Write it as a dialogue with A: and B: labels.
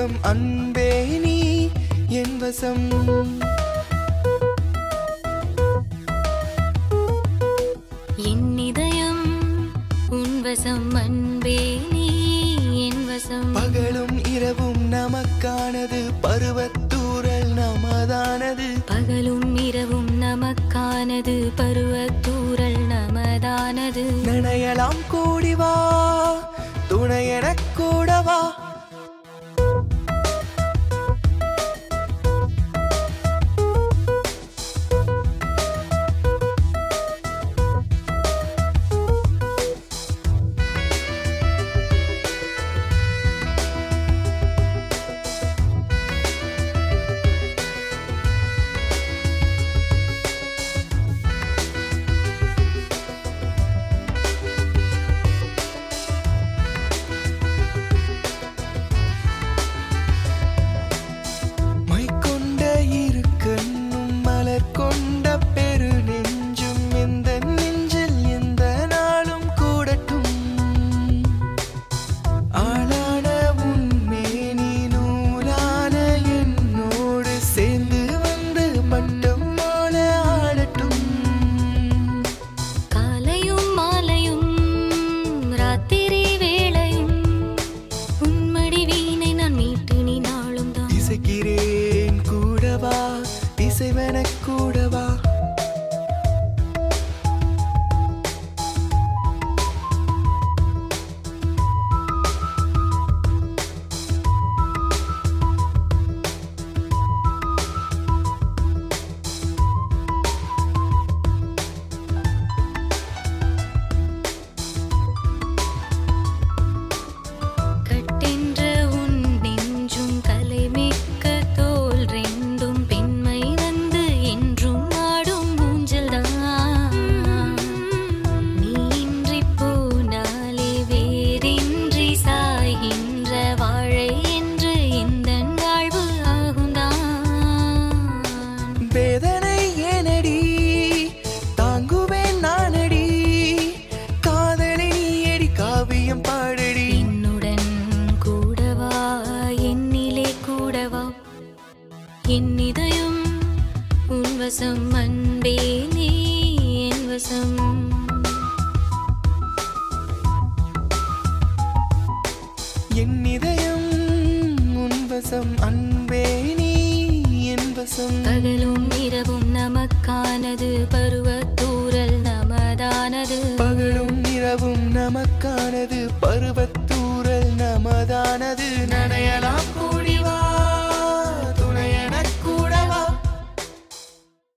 A: வசம் அன்பே நீ என் வசம்
B: என் இதயம் உன் வசம் அன்பே நீ என் வசம்
A: பகலும் இரவும் நமக்கானது பருவத்தூரல் நமதானது
B: பகலும் இரவும் நமக்கானது பருவத்தூரல் நமதானது
A: நினையலாம் கூடிவா துணையெனக் கூடவா மை கொண்ட இரு கண்ணும் மலர் கொண்ட பெரு நெஞ்சும் எந்த நெஞ்சில் எந்த நாளும் கூடட்டும் ஆளான உன்மேனி நூலான என்னோடு சேர்ந்து வந்து மட்டம் போல ஆடட்டும்
B: காலையும் மாலையும் ராத்திரி வேளையும் உன்மடி வீணை நான் மீட்டு நீ நாளும் தான்
A: இசைக்கிறேன் கூடவா இசைவனக் கூடவா
B: கட்டென்ற உன் நெஞ்சும் கலைமிக்க தோல் ரெண்டும் பெண்மை வந்து என்றும் ஆடும் ஊஞ்சல்தான் நீ இன்றி போனாலே வேறின்றி சாய்கின்ற வாழை என்று இந்த வாழ்வு ஆகும்தான்
A: வேதனை ஏனடி தாங்குவேன் நானடி காதலை நீயடி காவியம் பாடடி
B: என்னுடன் கூடவா என்னிலே கூடவா என் இதயம் உன் வசம் அன்பே நீ என் வசம்
A: என் இதயம் உன் வசம் அன்பே நீ என் வசம்
B: பகலும் இரவும் நமக்கானது பருவத்தூரல் நமதானது
A: பகலும் இரவும் நமக்கானது பருவத்தூரல் நமதானது நனையலாம் கூட